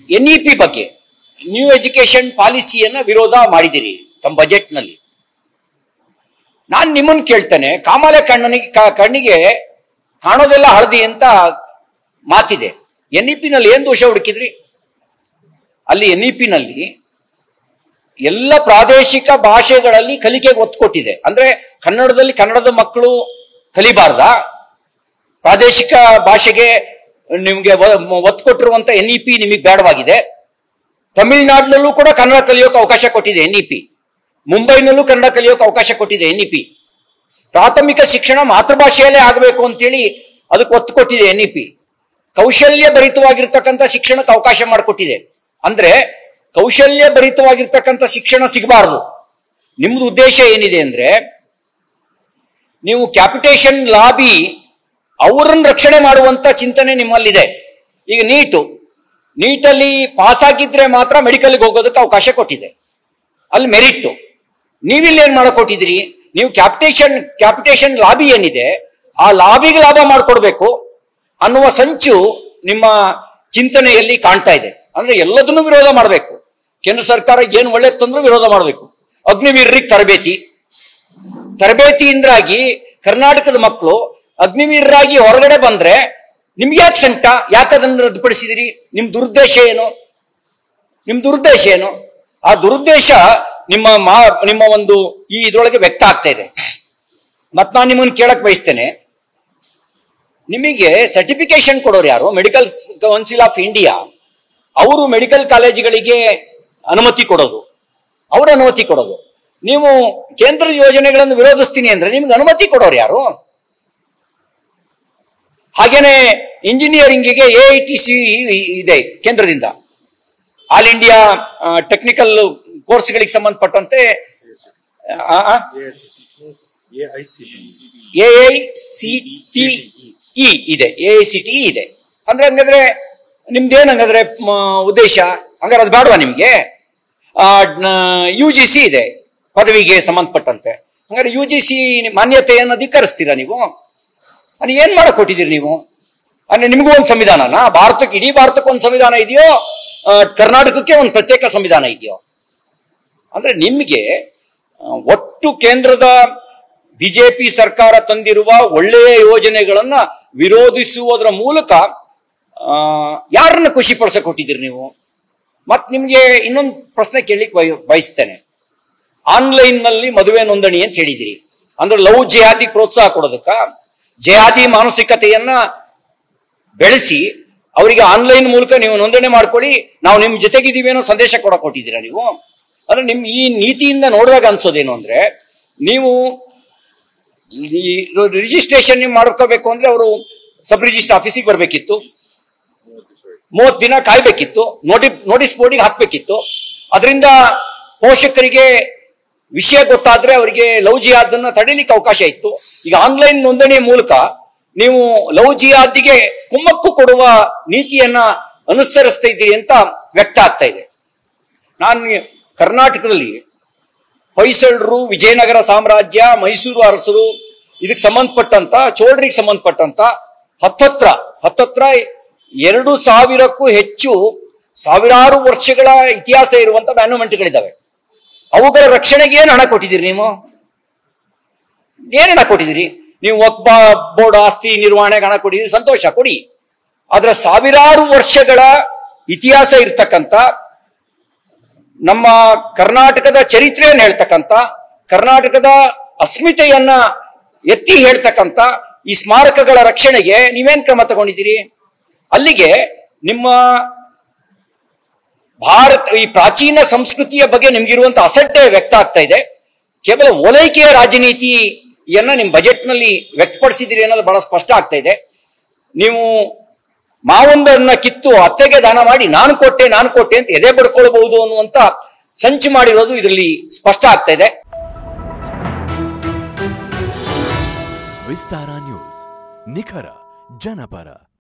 N E P ಬಗ್ಗೆ new education ಪಾಲಿಸಿಯನ್ನ ವಿರೋಧ ಮಾಡಿದಿರಿ ತಮ್ಮ ಬಜೆಟ್ನಲ್ಲಿ ನಾನು ನಿಮ್ಮನ್ನು ಕೇಳ್ತೇನೆ ಕಾಮಾಲೆ ಕಣ್ಣನಿಗೆ ಕ- ಕಣ್ಣಿಗೆ ಕಾಣೋದೆಲ್ಲ ಹಳದಿ ಅಂತ ಮಾತಿದೆ ಎನ್ ಇ ಪಿನಲ್ಲಿ ಏನ್ ದೋಷ ಹುಡುಕಿದ್ರಿ ಅಲ್ಲಿ ಎನ್ ಇ ಪಿನಲ್ಲಿ ಎಲ್ಲ ಪ್ರಾದೇಶಿಕ ಭಾಷೆಗಳಲ್ಲಿ ಕಲಿಕೆಗೆ ಒತ್ತು ಕೊಟ್ಟಿದೆ ಅಂದ್ರೆ ಕನ್ನಡದಲ್ಲಿ ಕನ್ನಡದ ಮಕ್ಕಳು ಕಲಿಬಾರ್ದಾ ಪ್ರಾದೇಶಿಕ ಭಾಷೆಗೆ ನಿಮಗೆ ಒತ್ತು ಕೊಟ್ಟಿರುವಂತ ಎನ್ ಇ ಪಿ ನಿಮಗೆ ಬೇಡವಾಗಿದೆ ತಮಿಳುನಾಡಿನಲ್ಲೂ ಕೂಡ ಕನ್ನಡ ಕಲಿಯೋಕೆ ಅವಕಾಶ ಕೊಟ್ಟಿದೆ ಎನ್ ಇ ಪಿ ಮುಂಬೈನಲ್ಲೂ ಕನ್ನಡ ಕಲಿಯೋಕೆ ಅವಕಾಶ ಕೊಟ್ಟಿದೆ ಎನ್ ಇ ಪಿ ಪ್ರಾಥಮಿಕ ಶಿಕ್ಷಣ ಮಾತೃಭಾಷೆಯಲ್ಲೇ ಆಗಬೇಕು ಅಂತೇಳಿ ಅದಕ್ಕೆ ಒತ್ತು ಕೊಟ್ಟಿದೆ ಎನ್ ಇ ಪಿ ಕೌಶಲ್ಯ ಭರಿತವಾಗಿರ್ತಕ್ಕಂಥ ಶಿಕ್ಷಣಕ್ಕೆ ಅವಕಾಶ ಮಾಡಿಕೊಟ್ಟಿದೆ ಅಂದ್ರೆ ಕೌಶಲ್ಯ ಭರಿತವಾಗಿರ್ತಕ್ಕಂಥ ಶಿಕ್ಷಣ ಸಿಗಬಾರದು ನಿಮ್ದು ಉದ್ದೇಶ ಏನಿದೆ ಅಂದ್ರೆ ನೀವು ಕ್ಯಾಪಿಟೇಷನ್ ಲಾಬಿ ಅವರನ್ನು ರಕ್ಷಣೆ ಮಾಡುವಂತ ಚಿಂತನೆ ನಿಮ್ಮಲ್ಲಿದೆ ಈಗ ನೀಟು ನೀಟಲ್ಲಿ ಪಾಸ್ ಆಗಿದ್ರೆ ಮಾತ್ರ ಮೆಡಿಕಲ್ಗೆ ಹೋಗೋದಕ್ಕೆ ಅವಕಾಶ ಕೊಟ್ಟಿದೆ ಅಲ್ಲಿ ಮೆರಿಟ್ ನೀವಿಲ್ಲಿ ಏನ್ ಮಾಡಕೊಟ್ಟಿದ್ರಿ ನೀವು ಕ್ಯಾಪಿಟೇಷನ್ ಕ್ಯಾಪಿಟೇಷನ್ ಲಾಬಿ ಏನಿದೆ ಆ ಲಾಬಿಗೆ ಲಾಭ ಮಾಡಿಕೊಡ್ಬೇಕು ಅನ್ನುವ ಸಂಚು ನಿಮ್ಮ ಚಿಂತನೆಯಲ್ಲಿ ಕಾಣ್ತಾ ಇದೆ ಅಂದ್ರೆ ಎಲ್ಲದನ್ನೂ ವಿರೋಧ ಮಾಡಬೇಕು ಕೇಂದ್ರ ಸರ್ಕಾರ ಏನು ಒಳ್ಳೇದು ತಂದ್ರೂ ವಿರೋಧ ಮಾಡಬೇಕು ಅಗ್ನಿವೀರರಿಗೆ ತರಬೇತಿ ತರಬೇತಿಯಿಂದಾಗಿ ಕರ್ನಾಟಕದ ಮಕ್ಕಳು ಅಗ್ನಿವೀರರಾಗಿ ಹೊರಗಡೆ ಬಂದ್ರೆ ನಿಮ್ಗೆ ಯಾಕೆ ಸಂಕಟ ಯಾಕೆ ಅದನ್ನು ರದ್ದುಪಡಿಸಿದಿರಿ ನಿಮ್ ದುರುದ್ದೇಶ ಏನು ನಿಮ್ ದುರುದ್ದೇಶ ಏನು ಆ ದುರುದ್ದೇಶ ನಿಮ್ಮ ಮಾ ನಿಮ್ಮ ಒಂದು ಈ ಇದ್ರೊಳಗೆ ವ್ಯಕ್ತ ಆಗ್ತಾ ಇದೆ ಮತ್ ನಾನು ನಿಮ್ಮನ್ನು ಕೇಳಕ್ ಬಯಸ್ತೇನೆ ನಿಮಗೆ ಸರ್ಟಿಫಿಕೇಶನ್ ಕೊಡೋರು ಯಾರು ಮೆಡಿಕಲ್ ಕೌನ್ಸಿಲ್ ಆಫ್ ಇಂಡಿಯಾ ಅವರು ಮೆಡಿಕಲ್ ಕಾಲೇಜುಗಳಿಗೆ ಅನುಮತಿ ಕೊಡೋದು ಅವ್ರ ಅನುಮತಿ ಕೊಡೋದು ನೀವು ಕೇಂದ್ರ ಯೋಜನೆಗಳನ್ನು ವಿರೋಧಿಸ್ತೀನಿ ಅಂದ್ರೆ ನಿಮ್ಗೆ ಅನುಮತಿ ಕೊಡೋರು ಯಾರು ಹಾಗೇನೆ ಇಂಜಿನಿಯರಿಂಗಿಗೆ ಎ ಐ ಟಿ ಸಿ ಇದೆ ಕೇಂದ್ರದಿಂದ ಆಲ್ ಇಂಡಿಯಾ ಟೆಕ್ನಿಕಲ್ ಕೋರ್ಸ್ಗಳಿಗೆ ಸಂಬಂಧಪಟ್ಟಂತೆ A I C T E ಇದೆ ಎ ಐ ಸಿ ಟಿ ಇದೆ ಅಂದ್ರೆ ಹಂಗಾದ್ರೆ ನಿಮ್ದೇನ್ ಹಂಗಾದ್ರೆ ಮ, ಉದ್ದೇಶ ಹಂಗಾರೆ ಅದು ಬೇಡವಾ ನಿಮ್ಗೆ ಯು ಜಿ ಸಿ ಇದೆ ಪದವಿಗೆ ಸಂಬಂಧಪಟ್ಟಂತೆ ಹಂಗಾರೆ ಯು ಜಿ ಸಿ ಮಾನ್ಯತೆಯನ್ನು ಅಧಿಕರಿಸ್ತೀರಾ ನೀವು ಅದು ಏನ್ ಮಾಡಕ್ ಕೊಟ್ಟಿದ್ದೀರಿ ನೀವು ಅಂದ್ರೆ ನಿಮಗೂ ಒಂದು ಸಂವಿಧಾನನಾ ಭಾರತಕ್ಕೆ ಇಡೀ ಭಾರತಕ್ಕೆ ಒಂದು ಸಂವಿಧಾನ ಇದೆಯೋ ಆ, ಕರ್ನಾಟಕಕ್ಕೆ ಒಂದು ಪ್ರತ್ಯೇಕ ಸಂವಿಧಾನ ಇದೆಯೋ ಅಂದ್ರೆ ನಿಮಗೆ ಆ, ಒಟ್ಟು ಕೇಂದ್ರದ ಬಿಜೆಪಿ ಸರ್ಕಾರ ತಂದಿರುವ ಒಳ್ಳೆಯ ಯೋಜನೆಗಳನ್ನ ವಿರೋಧಿಸುವುದರ ಮೂಲಕ ಆ, ಯಾರನ್ನ ಖುಷಿ ಪಡಿಸಕ್ ಕೊಟ್ಟಿದ್ದೀರಿ ನೀವು ಮತ್ ನಿಮ್ಗೆ ಇನ್ನೊಂದು ಪ್ರಶ್ನೆ ಕೇಳಲಿಕ್ಕೆ ಬಯ ಬಯಸ್ತೇನೆ ಆನ್ಲೈನ್ ನಲ್ಲಿ ಮದುವೆ ನೋಂದಣಿ ಅಂತ ಹೇಳಿದಿರಿ ಅಂದ್ರೆ ಲವ್ ಜಿಹಾದಿ ಪ್ರೋತ್ಸಾಹ ಕೊಡೋದಕ್ಕ ಜಿಹಾದಿ ಮಾನಸಿಕತೆಯನ್ನ ಬೆಳೆಸಿ ಅವರಿಗೆ ಆನ್ಲೈನ್ ಮೂಲಕ ನೀವು ನೋಂದಣಿ ಮಾಡ್ಕೊಳ್ಳಿ ನಾವು ನಿಮ್ ಜೊತೆಗಿದ್ದೀವಿ ಅನ್ನೋ ಸಂದೇಶ ಕೊಡಕ್ ಕೊಟ್ಟಿದ್ದೀರಾ ನೀವು ಅಂದ್ರೆ ನಿಮ್ ಈ ನೀತಿಯಿಂದ ನೋಡಿದಾಗ ಅನ್ಸೋದೇನು ಅಂದ್ರೆ ನೀವು ಈ ರಿಜಿಸ್ಟ್ರೇಷನ್ ನೀವು ಮಾಡ್ಕೋಬೇಕು ಅಂದ್ರೆ ಅವರು ಸಬ್ ರಿಜಿಸ್ಟರ್ ಆಫೀಸಿಗೆ ಬರ್ಬೇಕಿತ್ತು ಮೂವತ್ತು ದಿನ ಕಾಯ್ಬೇಕಿತ್ತು ನೋಟಿ ನೋಟಿಸ್ ಬೋರ್ಡಿಗೆ ಹಾಕ್ಬೇಕಿತ್ತು ಅದರಿಂದ ಪೋಷಕರಿಗೆ ವಿಷಯ ಗೊತ್ತಾದ್ರೆ ಅವರಿಗೆ ಲವ್ ಜಿಹಾದನ್ನ ತಡೀಲಿಕ್ಕೆ ಅವಕಾಶ ಇತ್ತು ಈಗ ಆನ್ಲೈನ್ ನೋಂದಣಿಯ ಮೂಲಕ ನೀವು ಲವ್ ಜಿಹಾದಿಗೆ ಕುಮ್ಮಕ್ಕು ಕೊಡುವ ನೀತಿಯನ್ನ ಅನುಸರಿಸ್ತಾ ಇದ್ದೀರಿ ಅಂತ ವ್ಯಕ್ತ ಆಗ್ತಾ ಇದೆ ನಾನು ಕರ್ನಾಟಕದಲ್ಲಿ ಹೊಯ್ಸಳರು ವಿಜಯನಗರ ಸಾಮ್ರಾಜ್ಯ ಮೈಸೂರು ಅರಸರು ಇದಕ್ಕೆ ಸಂಬಂಧಪಟ್ಟಂತ ಚೋಳರಿಗೆ ಸಂಬಂಧಪಟ್ಟಂತ ಹತ್ತತ್ರ ಹತ್ತತ್ರ ಎರಡು ಸಾವಿರಕ್ಕೂ ಹೆಚ್ಚು ಸಾವಿರಾರು ವರ್ಷಗಳ ಇತಿಹಾಸ ಇರುವಂತ ಮ್ಯಾನ್ಯುಮೆಂಟ್ಗಳಿದ್ದಾವೆ ಅವುಗಳ ರಕ್ಷಣೆಗೆ ಏನು ಹಣ ಕೊಟ್ಟಿದ್ದೀರಿ ನೀವು ಏನ್ ಹಣ ಕೊಟ್ಟಿದ್ದೀರಿ ನೀವು ಒಬ್ಬ ಬೋರ್ಡ್ ಆಸ್ತಿ ನಿರ್ವಹಣೆಗೆ ಹಣ ಕೊಟ್ಟಿದ್ದೀರಿ ಸಂತೋಷ ಕೊಡಿ ಆದ್ರೆ ಸಾವಿರಾರು ವರ್ಷಗಳ ಇತಿಹಾಸ ಇರ್ತಕ್ಕಂಥ ನಮ್ಮ ಕರ್ನಾಟಕದ ಚರಿತ್ರೆಯನ್ನು ಹೇಳ್ತಕ್ಕಂಥ ಕರ್ನಾಟಕದ ಅಸ್ಮಿತೆಯನ್ನ ಎತ್ತಿ ಹೇಳ್ತಕ್ಕಂಥ ಈ ಸ್ಮಾರಕಗಳ ರಕ್ಷಣೆಗೆ ನೀವೇನ್ ಕ್ರಮ ತಗೊಂಡಿದ್ದೀರಿ ಅಲ್ಲಿಗೆ ನಿಮ್ಮ ಭಾರತ ಈ ಪ್ರಾಚೀನ ಸಂಸ್ಕೃತಿಯ ಬಗ್ಗೆ ನಿಮ್ಗಿರುವಂತ ಅಸಡ್ಡೆ ವ್ಯಕ್ತ ಆಗ್ತಾ ಇದೆ ಕೇವಲ ಓಲೈಕೆಯ ರಾಜನೀತಿಯನ್ನ ನಿಮ್ ಬಜೆಟ್ನಲ್ಲಿ ವ್ಯಕ್ತಪಡಿಸಿದ್ದೀರಿ ಅನ್ನೋದು ಬಹಳ ಸ್ಪಷ್ಟ ಆಗ್ತಾ ಇದೆ ನೀವು ಮಾವೊಂದನ್ನ ಕಿತ್ತು ಅತ್ತೆಗೆ ದಾನ ಮಾಡಿ ನಾನು ಕೊಟ್ಟೆ ನಾನು ಕೊಟ್ಟೆ ಅಂತ ಎದೆ ಬಡ್ಕೊಳ್ಬಹುದು ಅನ್ನುವಂತ ಸಂಚು ಮಾಡಿರೋದು ಇದರಲ್ಲಿ ಸ್ಪಷ್ಟ ಆಗ್ತಾ ಇದೆ ವಿಸ್ತಾರ ನ್ಯೂಸ್ ನಿಖರ ಜನಪರ